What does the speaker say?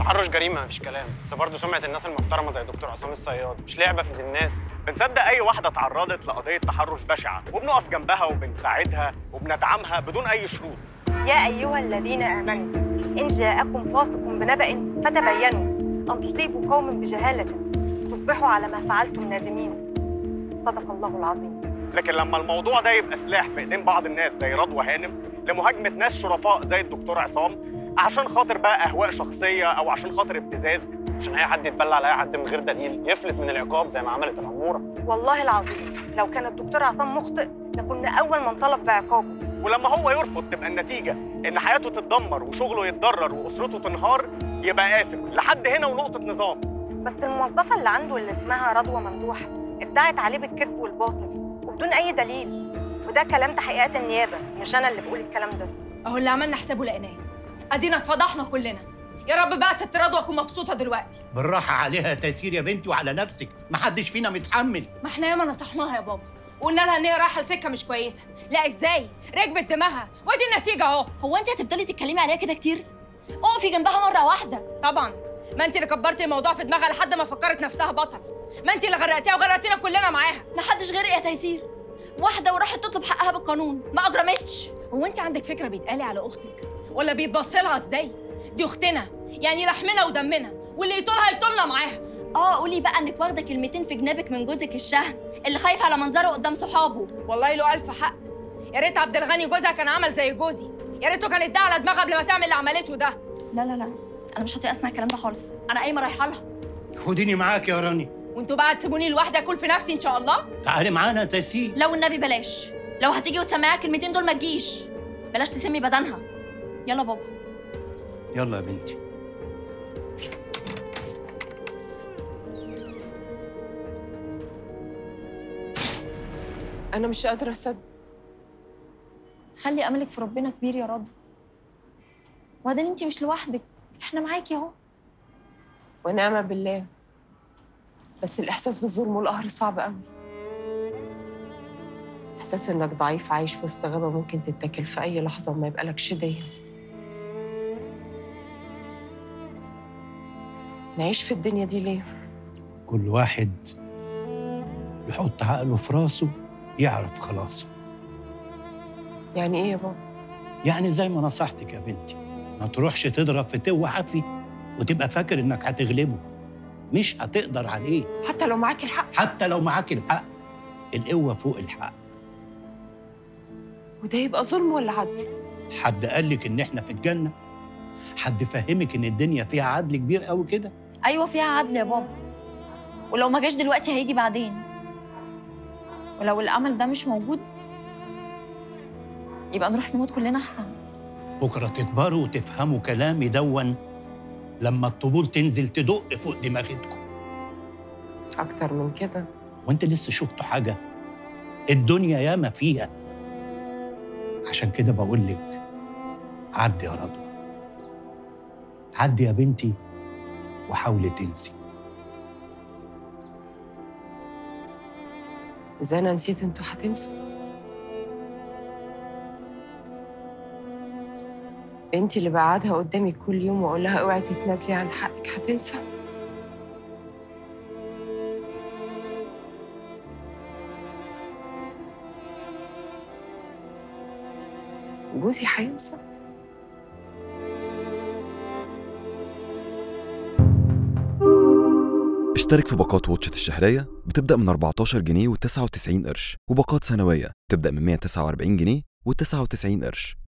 التحرش جريمه مفيش كلام بس برضه سمعه الناس المحترمه زي دكتور عصام الصياد مش لعبه في ايد الناس بنصدق اي واحده اتعرضت لقضيه تحرش بشعه وبنقف جنبها وبنساعدها وبندعمها بدون اي شروط يا أيها الذين آمنوا إن جاءكم فاسق بنبأ فتبينوا أن تصيبوا قوم بجهالة تصبحوا على ما فعلتم نادمين صدق الله العظيم لكن لما الموضوع ده يبقى سلاح في ايدين بعض الناس زي رضوى هانم لمهاجمه ناس شرفاء زي الدكتور عصام عشان خاطر بقى اهواء شخصيه او عشان خاطر ابتزاز عشان اي حد يتبلى على اي حد من غير دليل يفلت من العقاب زي ما عملت الاموره والله العظيم لو كان الدكتور عصام مخطئ لكنا أول من طلب بعقابه ولما هو يرفض تبقى النتيجه ان حياته تتدمر وشغله يتضرر واسرته تنهار يبقى اسف لحد هنا ونقطه نظام بس الموظفة اللي عنده اللي اسمها رضوى ممدوح ادعت عليه بالكذب والباطل وبدون أي دليل وده كلام تحقيقات النيابة مش أنا اللي بقول الكلام ده اهو اللي عملنا حسابه لقيناه ادينا اتفضحنا كلنا يا رب بقى ست رضوى اكون مبسوطه دلوقتي بالراحة عليها تيسير يا بنتي وعلى نفسك محدش فينا متحمل ما احنا ياما نصحناها يا بابا وقلنا لها ان هي رايحه لسكه مش كويسه لا ازاي ركبت دماغها وادي النتيجه اهو هو انت هتفضلي تتكلمي عليها كده كتير اقفي جنبها مره واحده طبعا ما انت اللي كبرتي الموضوع في دماغها لحد ما فكرت نفسها بطله ما انت اللي غرقتيها وغرقتينا كلنا معاها ما حدش غيري يا تيسير واحده وراحت تطلب حقها بالقانون ما اجرمتش هو انت عندك فكره بيتقالي على اختك ولا بيتبص لها ازاي دي اختنا يعني لحمنا ودمنا واللي يطولها يطولنا معاها اه قولي بقى انك واخده كلمتين في جنابك من جوزك الشهم اللي خايف على منظره قدام صحابه والله له الف حق يا ريت عبد الغني جوزها كان عمل زي جوزي يا ريته كان اداها على دماغها قبل ما تعمل اللي عملته ده لا لا لا انا مش هطيق اسمع الكلام ده خالص انا قايمه رايحه لها خديني معاك يا راني وانتوا بقى تسيبوني لوحدي اكل في نفسي ان شاء الله تعالي معانا يا تيسير لو النبي بلاش لو هتيجي وتسمعيها الكلمتين دول ما تجيش بلاش تسمي بدنها يلا بابا يلا يا بنتي أنا مش قادرة أصدق خلي املك في ربنا كبير يا رب وبعدين انت مش لوحدك احنا معاكي اهو ونعمة بالله بس الإحساس بالظلم والقهر صعب قوي إحساس إنك ضعيف عايش وسط غابة ممكن تتاكل في أي لحظة وما يبقالكش دية نعيش في الدنيا دي ليه؟ كل واحد يحط عقله في راسه يعرف خلاصه يعني إيه يا بابا؟ يعني زي ما نصحتك يا بنتي ما تروحش تضرب في تو حفي وتبقى فاكر انك هتغلبه مش هتقدر عليه حتى لو معاك الحق حتى لو معاك الحق القوة فوق الحق وده يبقى ظلم ولا عدل؟ حد قال لك ان احنا في الجنة حد فهمك ان الدنيا فيها عدل كبير قوي كده ايوه فيها عدل يا بابا ولو ما جاش دلوقتي هيجي بعدين ولو الامل ده مش موجود يبقى نروح نموت كلنا احسن بكرة تكبروا وتفهموا كلامي دون لما الطبول تنزل تدق فوق دماغتكم أكتر من كده وانت لسه شفتوا حاجة الدنيا ياما فيها عشان كده بقول لك عدي يا رضوى عدي يا بنتي وحاولي تنسي إذا أنا نسيت أنتوا هتنسوا بنتي اللي بقعدها قدامي كل يوم وأقول لها اوعي تتنازلي عن حقك هتنسى جوزي هينسى اشترك في باقات واتشت الشهرية بتبدأ من 14 جنيه و99 قرش وباقات سنوية تبدأ من 149 جنيه و99 قرش